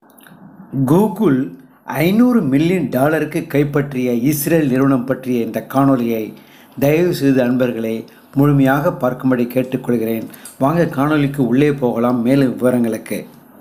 Google ஐநூறு million டாலருக்கு கைப்பற்றிய இஸ்ரேல் நிறுவனம் பற்றிய இந்த காணொளியை தயவு செய்து அன்பர்களே முழுமையாக பார்க்கும்படி கேட்டுக்கொள்கிறேன் வாங்க காணொளிக்கு உள்ளே போகலாம் மேலும் விவரங்களுக்கு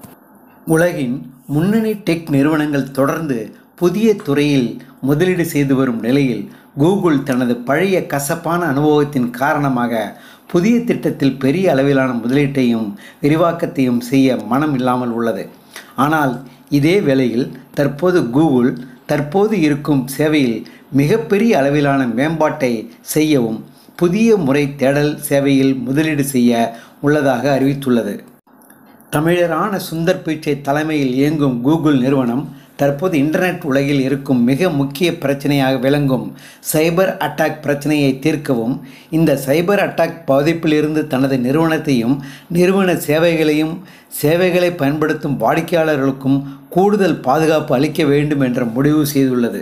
உலகின் முன்னணி டெக் நிறுவனங்கள் தொடர்ந்து புதிய துறையில் முதலீடு செய்து வரும் நிலையில் கூகுள் தனது பழைய கசப்பான அனுபவத்தின் காரணமாக புதிய திட்டத்தில் பெரிய அளவிலான முதலீட்டையும் விரிவாக்கத்தையும் செய்ய மனம் இல்லாமல் உள்ளது ஆனால் இதே வேளையில் தற்போது கூகுள் தற்போது இருக்கும் சேவையில் மிகப்பெரிய அளவிலான மேம்பாட்டை செய்யவும் புதிய முறை தேடல் சேவையில் முதலீடு செய்ய உள்ளதாக அறிவித்துள்ளது தமிழரான சுந்தர் பிச்சை தலைமையில் இயங்கும் கூகுள் நிறுவனம் தற்போது இன்டர்நெட் உலகில் இருக்கும் மிக முக்கிய பிரச்சனையாக விளங்கும் சைபர் அட்டாக் பிரச்சனையை தீர்க்கவும் இந்த சைபர் அட்டாக் பாதிப்பிலிருந்து தனது நிறுவனத்தையும் நிறுவன சேவைகளையும் சேவைகளை பயன்படுத்தும் வாடிக்கையாளர்களுக்கும் கூடுதல் பாதுகாப்பு அளிக்க வேண்டும் என்ற முடிவு செய்துள்ளது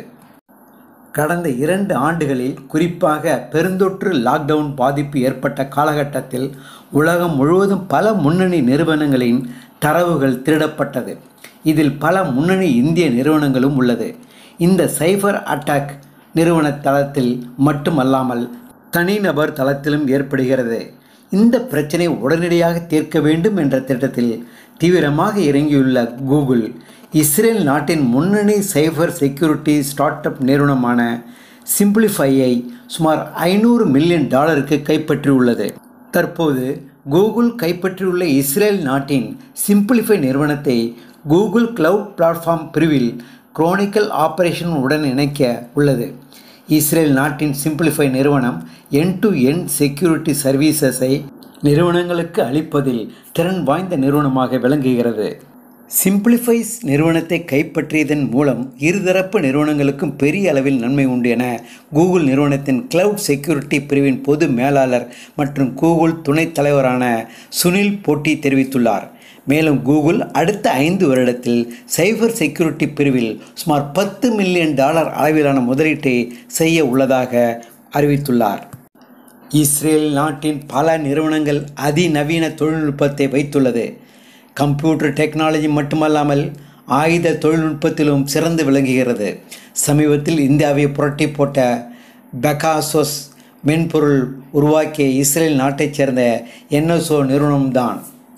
கடந்த இரண்டு ஆண்டுகளில் குறிப்பாக பெருந்தொற்று லாக்டவுன் பாதிப்பு ஏற்பட்ட காலகட்டத்தில் உலகம் முழுவதும் பல முன்னணி நிறுவனங்களின் தரவுகள் திருடப்பட்டது இதில் பல முன்னணி இந்திய நிறுவனங்களும் உள்ளது இந்த சைபர் அட்டாக் நிறுவன தளத்தில் மட்டுமல்லாமல் தனிநபர் தளத்திலும் ஏற்படுகிறது இந்த பிரச்சனை உடனடியாக தீர்க்க வேண்டும் என்ற திட்டத்தில் தீவிரமாக இறங்கியுள்ள கூகுள் இஸ்ரேல் நாட்டின் முன்னணி சைபர் செக்யூரிட்டி ஸ்டார்ட் அப் நிறுவனமான சிம்பிளிஃபையை சுமார் ஐநூறு மில்லியன் டாலருக்கு கைப்பற்றியுள்ளது தற்போது கூகுள் கைப்பற்றியுள்ள இஸ்ரேல் நாட்டின் சிம்பிளிஃபை நிறுவனத்தை கூகுள் கிளவுட் பிளாட்ஃபார்ம் பிரிவில் குரோனிக்கல் ஆபரேஷன் உடன் இணைக்க உள்ளது இஸ்ரேல் நாட்டின் சிம்பிளிஃபை நிறுவனம் என் டு என் செக்யூரிட்டி சர்வீசஸை நிறுவனங்களுக்கு அளிப்பதில் திறன் வாய்ந்த நிறுவனமாக விளங்குகிறது சிம்பிளிஃபைஸ் நிறுவனத்தை கைப்பற்றியதன் மூலம் இருதரப்பு நிறுவனங்களுக்கும் பெரிய அளவில் நன்மை உண்டு என கூகுள் நிறுவனத்தின் கிளவுட் செக்யூரிட்டி பிரிவின் பொது மேலாளர் மற்றும் கூகுள் துணைத் தலைவரான சுனில் போட்டி தெரிவித்துள்ளார் மேலும் கூகுள் அடுத்த ஐந்து வருடத்தில் சைபர் செக்யூரிட்டி பிரிவில் சுமார் பத்து மில்லியன் டாலர் அளவிலான முதலீட்டை செய்ய உள்ளதாக அறிவித்துள்ளார் இஸ்ரேல் நாட்டின் பல நிறுவனங்கள் அதிநவீன தொழில்நுட்பத்தை வைத்துள்ளது கம்ப்யூட்டர் டெக்னாலஜி மட்டுமல்லாமல் ஆயுத தொழில்நுட்பத்திலும் சிறந்து விளங்குகிறது சமீபத்தில் இந்தியாவை புரட்டி போட்ட பெகாசோஸ் மென்பொருள் உருவாக்கிய இஸ்ரேல் நாட்டைச் சேர்ந்த என்எஸ்ஓ நிறுவனம்தான்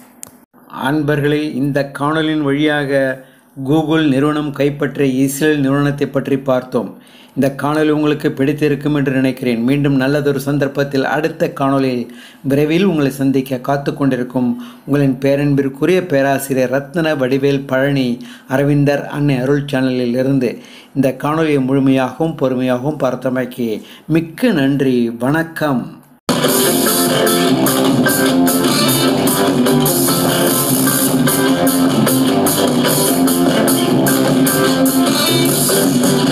அன்பர்களே இந்த காணொலியின் வழியாக கூகுள் நிறுவனம் கைப்பற்றிய இஸ்ரேல் நிறுவனத்தை பற்றி பார்த்தோம் இந்த காணொலி உங்களுக்கு பிடித்திருக்கும் என்று நினைக்கிறேன் மீண்டும் நல்லதொரு சந்தர்ப்பத்தில் அடுத்த காணொலியில் விரைவில் உங்களை சந்திக்க காத்து கொண்டிருக்கும் உங்களின் பேரன்பிற்குரிய பேராசிரியர் ரத்ன வடிவேல் பழனி அரவிந்தர் அன்னை அருள் சேனலில் இருந்து இந்த காணொலியை முழுமையாகவும் பொறுமையாகவும் பார்த்தமைக்கு மிக்க நன்றி வணக்கம் Thank you.